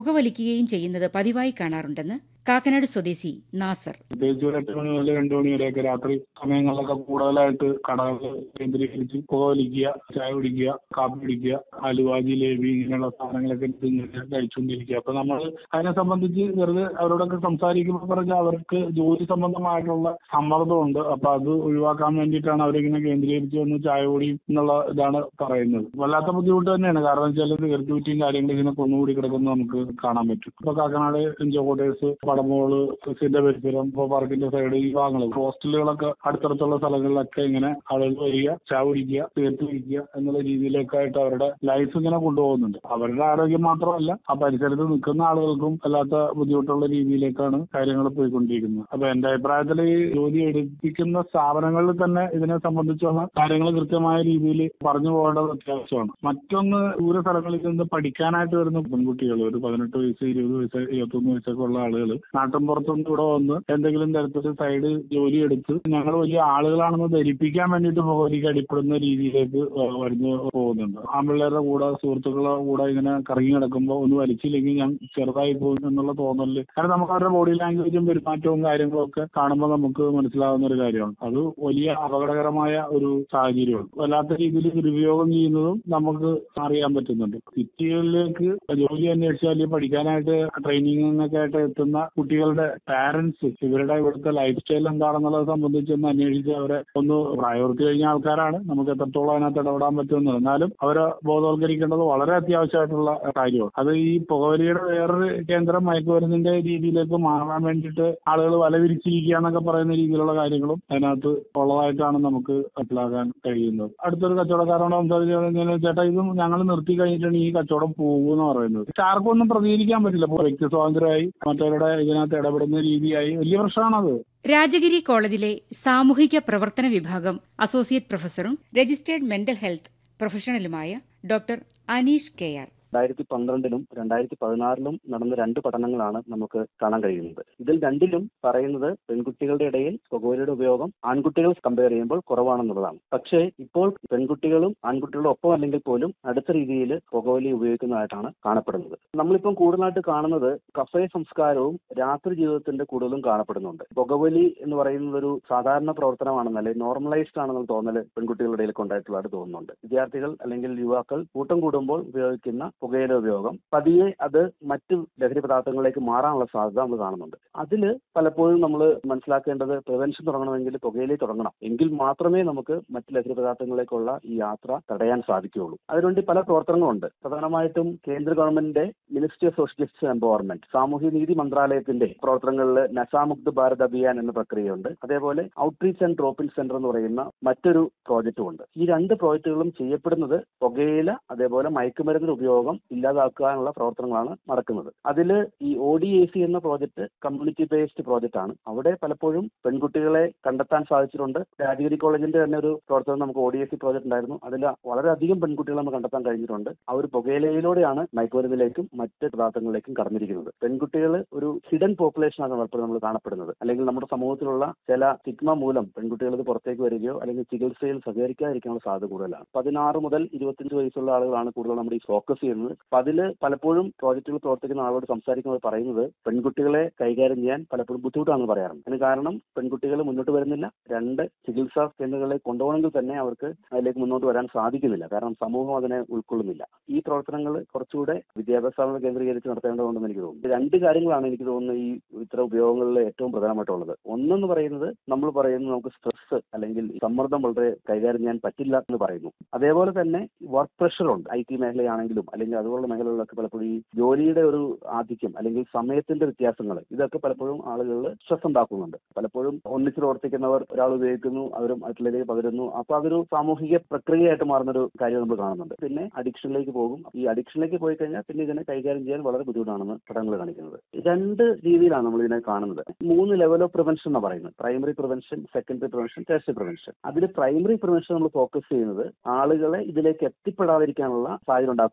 പുകവലിക്കുകയും ചെയ്യുന്നത് പതിവായി കാണാറുണ്ടെന്ന് കാക്കനാട് സ്വദേശി നാസർ പ്രത്യേകിച്ച് ഒരു എട്ട് മണി മുതൽ രണ്ട് മണി വരെയൊക്കെ രാത്രി സമയങ്ങളിലൊക്കെ കൂടുതലായിട്ട് കടകൾ കേന്ദ്രീകരിച്ച് പുക വലിക്കുക ചായ കുടിക്കുക കാപ്പി കുടിക്കുക അലുവ ജിലേബി ഇങ്ങനെയുള്ള സാധനങ്ങളൊക്കെ തിന്നിട്ട് കഴിച്ചുകൊണ്ടിരിക്കുക അപ്പൊ നമ്മൾ അതിനെ സംബന്ധിച്ച് വെറുതെ അവരോടൊക്കെ സംസാരിക്കുമ്പോൾ പറഞ്ഞാൽ അവർക്ക് ജോലി സംബന്ധമായിട്ടുള്ള സമ്മർദ്ദമുണ്ട് അപ്പൊ അത് ഒഴിവാക്കാൻ വേണ്ടിയിട്ടാണ് അവരിങ്ങനെ കേന്ദ്രീകരിച്ച് വന്ന് ചായ കുടി എന്നുള്ള ഇതാണ് പറയുന്നത് വല്ലാത്ത ബുദ്ധിമുട്ട് തന്നെയാണ് കാരണം വെച്ചാൽ സിഗരറ്റ് കുറ്റിയും കാര്യങ്ങളും ഇങ്ങനെ കൊന്നുകൂടി കിടക്കുന്നത് നമുക്ക് കാണാൻ പറ്റും ഇപ്പൊ കാക്കനാട് എൻജോ കോട്ടേഴ്സ് പടമോള് ബസിന്റെ പരിസരം ഇപ്പൊ പാർക്കിന്റെ സൈഡ് ഈ ഭാഗങ്ങൾ ഹോസ്റ്റലുകളൊക്കെ അടുത്തടുത്തുള്ള സ്ഥലങ്ങളിലൊക്കെ ഇങ്ങനെ ആളുകൾ വരിക ചായ കുടിക്കുക സിഗരറ്റ് കുടിക്കുക എന്നുള്ള രീതിയിലൊക്കെ ആയിട്ട് അവരുടെ ലൈഫ് ഇങ്ങനെ കൊണ്ടുപോകുന്നുണ്ട് അവരുടെ ആരോഗ്യം മാത്രമല്ല ആ പരിസരത്ത് നിൽക്കുന്ന ആളുകൾക്കും അല്ലാത്ത ബുദ്ധിമുട്ടുള്ള രീതിയിലേക്കാണ് കാര്യങ്ങൾ പോയിക്കൊണ്ടിരിക്കുന്നത് അപ്പൊ എന്റെ അഭിപ്രായത്തിൽ ഈ ജോലി എടുപ്പിക്കുന്ന സ്ഥാപനങ്ങളിൽ തന്നെ ഇതിനെ സംബന്ധിച്ചുള്ള കാര്യങ്ങൾ കൃത്യമായ രീതിയിൽ പറഞ്ഞു പോകേണ്ടത് അത്യാവശ്യമാണ് മറ്റൊന്ന് ദൂര സ്ഥലങ്ങളിൽ നിന്ന് പഠിക്കാനായിട്ട് വരുന്ന പെൺകുട്ടികൾ ഒരു പതിനെട്ട് വയസ്സ് ഇരുപത് വയസ്സ് ഇരുപത്തൊന്ന് വയസ്സൊക്കെ ഉള്ള ആളുകൾ നാട്ടിൻ പുറത്തുനിന്ന് ഇവിടെ വന്ന് എന്തെങ്കിലും തരത്തിൽ സൈഡ് ജോലി എടുത്ത് ഞങ്ങൾ വലിയ ആളുകളാണെന്ന് ധരിപ്പിക്കാൻ വേണ്ടിയിട്ട് പുകവലിക്ക് അടിപ്പെടുന്ന രീതിയിലേക്ക് വരുന്നു പോകുന്നുണ്ട് ആൺപിള്ളേരുടെ കൂടെ സുഹൃത്തുക്കളുടെ കൂടെ ഇങ്ങനെ കറങ്ങി കിടക്കുമ്പോൾ ഒന്ന് വലിച്ചില്ലെങ്കിൽ ഞാൻ ചെറുതായി പോകും എന്നുള്ള തോന്നല് കാരണം നമുക്ക് അവരുടെ ബോഡി ലാംഗ്വേജും പെരുമാറ്റവും കാര്യങ്ങളും ഒക്കെ കാണുമ്പോൾ നമുക്ക് മനസ്സിലാവുന്ന ഒരു കാര്യമാണ് അത് വലിയ അപകടകരമായ ഒരു സാഹചര്യമാണ് വല്ലാത്ത രീതിയിൽ ദുരുപയോഗം ചെയ്യുന്നതും നമുക്ക് അറിയാൻ പറ്റുന്നുണ്ട് സിറ്റികളിലേക്ക് ജോലി അന്വേഷിച്ച് അല്ലെങ്കിൽ പഠിക്കാനായിട്ട് ട്രെയിനിങ്ങിനൊക്കെ ആയിട്ട് എത്തുന്ന കുട്ടികളുടെ പാരന്റ്സ് ഇവരുടെ ഇവിടുത്തെ ലൈഫ് സ്റ്റൈൽ എന്താണെന്നുള്ളത് സംബന്ധിച്ച് ഒന്ന് അന്വേഷിച്ച് അവരെ ഒന്ന് പ്രായപൂർത്തി കഴിഞ്ഞ ആൾക്കാരാണ് നമുക്ക് എത്രത്തോളം അതിനകത്ത് ഇടപെടാൻ പറ്റുമെന്ന് എന്നാലും അവരെ ബോധവൽക്കരിക്കേണ്ടത് വളരെ അത്യാവശ്യമായിട്ടുള്ള കാര്യമാണ് അത് ഈ പുകവലിയുടെ വേറൊരു കേന്ദ്രം മയക്കുമരുന്നിന്റെ രീതിയിലേക്ക് മാറാൻ വേണ്ടിയിട്ട് ആളുകൾ വല വിരിച്ചിരിക്കുക എന്നൊക്കെ പറയുന്ന രീതിയിലുള്ള കാര്യങ്ങളും അതിനകത്ത് ഉള്ളതായിട്ടാണ് നമുക്ക് മനസ്സിലാക്കാൻ കഴിയുന്നത് അടുത്തൊരു കച്ചവടക്കാരോട് സംസാരിച്ചു ചേട്ടാ ഇതും ഞങ്ങൾ നിർത്തി കഴിഞ്ഞിട്ടാണ് ഈ കച്ചവടം പോകുമെന്ന് പറയുന്നത് പക്ഷെ ആർക്കും ഒന്നും പ്രതികരിക്കാൻ പറ്റില്ല ഇപ്പൊ വ്യക്തി സ്വാതന്ത്ര്യമായി മറ്റവരുടെ ഇതിനകത്ത് ഇടപെടുന്ന രീതിയായി വലിയ പ്രശ്നമാണത് രാജഗിരി കോളേജിലെ സാമൂഹിക പ്രവർത്തന വിഭാഗം അസോസിയേറ്റ് പ്രൊഫസറും രജിസ്റ്റേർഡ് മെന്റൽ ഹെൽത്ത് പ്രൊഫഷണലുമായ ഡോക്ടർ അനീഷ് കെ ആർ രണ്ടായിരത്തി പന്ത്രണ്ടിലും രണ്ടായിരത്തി പതിനാറിലും നടന്ന രണ്ട് പഠനങ്ങളാണ് നമുക്ക് കാണാൻ കഴിയുന്നത് ഇതിൽ രണ്ടിലും പറയുന്നത് പെൺകുട്ടികളുടെ ഇടയിൽ പുകവലിയുടെ ഉപയോഗം ആൺകുട്ടികൾ കമ്പയർ ചെയ്യുമ്പോൾ കുറവാണെന്നുള്ളതാണ് പക്ഷേ ഇപ്പോൾ പെൺകുട്ടികളും ആൺകുട്ടികളുടെ ഒപ്പം അല്ലെങ്കിൽ പോലും അടുത്ത രീതിയിൽ പുകവലി ഉപയോഗിക്കുന്നതായിട്ടാണ് കാണപ്പെടുന്നത് നമ്മളിപ്പം കൂടുതലായിട്ട് കാണുന്നത് കഫേ സംസ്കാരവും രാത്രി ജീവിതത്തിന്റെ കൂടുതലും കാണപ്പെടുന്നുണ്ട് പുകവലി എന്ന് പറയുന്നത് ഒരു സാധാരണ പ്രവർത്തനമാണെന്ന് അല്ലെങ്കിൽ നോർമലൈസ്ഡ് ആണെന്നുള്ള തോന്നൽ പെൺകുട്ടികളുടെ ഇടയിൽ ഉണ്ടായിട്ടുള്ളതായിട്ട് തോന്നുന്നുണ്ട് വിദ്യാർത്ഥികൾ അല്ലെങ്കിൽ യുവാക്കൾ കൂട്ടം കൂടുമ്പോൾ ഉപയോഗിക്കുന്ന പുകയില ഉപയോഗം പതിയെ അത് മറ്റു ലഹരി പദാർത്ഥങ്ങളിലേക്ക് മാറാനുള്ള സാധ്യത നമ്മൾ കാണുന്നുണ്ട് അതിൽ പലപ്പോഴും നമ്മൾ മനസ്സിലാക്കേണ്ടത് പ്രിവെൻഷൻ തുടങ്ങണമെങ്കിൽ പുകയിലേ തുടങ്ങണം എങ്കിൽ മാത്രമേ നമുക്ക് മറ്റ് ലഹരി പദാർത്ഥങ്ങളിലേക്കുള്ള ഈ യാത്ര തടയാൻ സാധിക്കുകയുള്ളൂ അതിനുവേണ്ടി പല പ്രവർത്തനങ്ങളുണ്ട് പ്രധാനമായിട്ടും കേന്ദ്ര ഗവൺമെന്റിന്റെ ministry of social justice empowerment സാമൂഹ്യ നീതി മന്ത്രാലയത്തിന്റെ പ്രവർത്തനങ്ങളിൽ നശാമുക്ത് ഭാരത് അഭിയാൻ എന്ന പ്രക്രിയയുണ്ട് അതേപോലെ outreach and drop in centre എന്ന് പറയുന്ന മറ്റൊരു പ്രോജക്റ്റും ഉണ്ട് ഈ രണ്ട് പ്രോജക്റ്റുകളും ചെയ്യപ്പെടുന്നത് പുകയില അതേപോലെ മയക്കുമരുന്നിന്റെ ഉപയോഗം ഇല്ലാതാക്കാനുള്ള പ്രവർത്തനങ്ങളാണ് നടക്കുന്നത് അതിൽ ഈ ഒ ഡി എ സി എന്ന പ്രോജക്റ്റ് കമ്മ്യൂണിറ്റി ബേസ്ഡ് പ്രോജക്റ്റ് ആണ് അവിടെ പലപ്പോഴും പെൺകുട്ടികളെ കണ്ടെത്താൻ സാധിച്ചിട്ടുണ്ട് രാജഗിരി കോളേജിന്റെ തന്നെ ഒരു പ്രവർത്തനം നമുക്ക് O D A C project ഉണ്ടായിരുന്നു അതിൽ വളരെയധികം പെൺകുട്ടികളെ നമുക്ക് കണ്ടെത്താൻ കഴിഞ്ഞിട്ടുണ്ട് ആ ഒരു പുകയിലയിലൂടെയാണ് മയക്കുമരുന്നിലേക്കും മറ്റ് പദാർത്ഥങ്ങളിലേക്കും കടന്നിരിക്കുന്നത് പെൺകുട്ടികൾ ഒരു ഹിഡൻ പോപ്പുലേഷൻ ആണ് പലപ്പോഴും നമ്മൾ കാണപ്പെടുന്നത് അല്ലെങ്കിൽ നമ്മുടെ സമൂഹത്തിലുള്ള ചില സിഗ്മ മൂലം പെൺകുട്ടികൾ ഇത് പുറത്തേക്ക് വരികയോ അല്ലെങ്കിൽ ചികിത്സയിൽ സഹകരിക്കാതിരിക്കാനുള്ള സാധ്യത കൂടുതലാണ് പതിനാറ് മുതൽ ഇരുപത്തിയഞ്ച് വയസ്സുള്ള ആളുകളാണ് കൂടുതൽ നമ്മുടെ ഈ ഫോക്കസ് ചെയ്യുന്നത് അപ്പൊ അതില് പലപ്പോഴും പ്രോജക്റ്റുകൾ പ്രവർത്തിക്കുന്ന ആളോട് സംസാരിക്കുമ്പോൾ പറയുന്നത് പെൺകുട്ടികളെ കൈകാര്യം ചെയ്യാൻ പലപ്പോഴും ബുദ്ധിമുട്ടാണെന്ന് പറയാറുണ്ട് അതിന് കാരണം പെൺകുട്ടികൾ മുന്നോട്ട് വരുന്നില്ല രണ്ട് ചികിത്സാ കേന്ദ്രങ്ങളിലേക്ക് കൊണ്ടുപോകണമെങ്കിൽ തന്നെ അവർക്ക് അതിലേക്ക് മുന്നോട്ട് വരാൻ സാധിക്കുന്നില്ല കാരണം സമൂഹം അതിനെ ഉൾക്കൊള്ളുന്നില്ല ഈ പ്രവർത്തനങ്ങൾ കുറച്ചുകൂടെ വിദ്യാഭ്യാസ സ്ഥാപനങ്ങൾ കേന്ദ്രീകരിച്ച് നടത്തേണ്ടതുണ്ടെന്ന് എനിക്ക് തോന്നുന്നു രണ്ട് കാര്യങ്ങളാണ് എനിക്ക് തോന്നുന്നത് ഈ ഇത്തരം ഉപയോഗങ്ങളിൽ ഏറ്റവും പ്രധാനമായിട്ടുള്ളത് ഒന്നെന്ന് പറയുന്നത് നമ്മൾ പറയുന്നത് നമുക്ക് സ്ട്രെസ് അല്ലെങ്കിൽ സമ്മർദ്ദം വളരെ കൈകാര്യം ചെയ്യാൻ പറ്റില്ല എന്ന് പറയുന്നു അതേപോലെ തന്നെ വർക്ക് പ്രഷറുണ്ട് ഐ ടി മേഖലയാണെങ്കിലും അല്ലെങ്കിൽ അതുപോലുള്ള മേഖലകളിലൊക്കെ പലപ്പോഴും ഈ ജോലിയുടെ ഒരു ആധിക്യം അല്ലെങ്കിൽ സമയത്തിന്റെ വ്യത്യാസങ്ങൾ ഇതൊക്കെ പലപ്പോഴും ആളുകളിൽ സ്ട്രെസ് ഉണ്ടാക്കുന്നുണ്ട് പലപ്പോഴും ഒന്നിച്ച് പ്രവർത്തിക്കുന്നവർ ഒരാൾ ഉപയോഗിക്കുന്നു അവരും മറ്റുള്ളവരിലേക്ക് പകരുന്നു അപ്പൊ അതൊരു സാമൂഹിക പ്രക്രിയയായിട്ട് മാറുന്ന ഒരു കാര്യം നമ്മൾ കാണുന്നുണ്ട് പിന്നെ അഡിക്ഷനിലേക്ക് പോകും ഈ അഡിക്ഷനിലേക്ക് പോയി കഴിഞ്ഞാൽ പിന്നെ ഇതിനെ കൈകാര്യം ചെയ്യാൻ വളരെ ബുദ്ധിമുട്ടാണെന്ന് പഠനങ്ങൾ കാണിക്കുന്നത് രണ്ട് രീതിയിലാണ് നമ്മൾ ഇതിനെ കാണുന്നത് മൂന്ന് ലെവൽ ഓഫ് പ്രിവെൻഷൻ എന്ന് പറയുന്നത് primary prevention secondary prevention test prevention അതിൽ പ്രൈമറി പ്രിവെൻഷൻ നമ്മൾ ഫോക്കസ് ചെയ്യുന്നത് ആളുകളെ ഇതിലേക്ക് എത്തിപ്പെടാതിരിക്കാനുള്ള സാഹചര്യം ഉണ്ടാക്കുക എന്നുള്ളതാണ്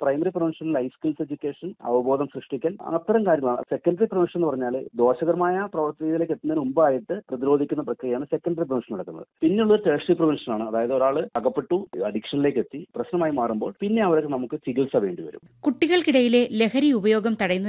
primary prevention life skills education അവബോധം സൃഷ്ടിക്കൽ അത്തരം കാര്യങ്ങളാണ് സെക്കൻഡറി പ്രിവെൻഷൻ എന്ന് പറഞ്ഞാൽ ദോഷകരമായ പ്രവൃത്തിയിലേക്ക് എത്തുന്നതിന് മുമ്പായിട്ട് പ്രതിരോധിക്കുന്ന പ്രക്രിയയാണ് സെക്കൻഡറി പ്രിവെൻഷൻ നടക്കുന്നത് പിന്നെയുള്ളത് ടേഴ്സറി പ്രിവെൻഷൻ ആണ് അതായത് ഒരാൾ അകപ്പെട്ടു അഡിക്ഷനിലേക്ക് എത്തി പ്രശ്നമായി മാറുമ്പോൾ പിന്നെ അവർക്ക് നമുക്ക് ചികിത്സ വേണ്ടി വരും കുട്ടികൾക്കിടയിലെ ലഹരി ഉപയോഗം തടയുന്ന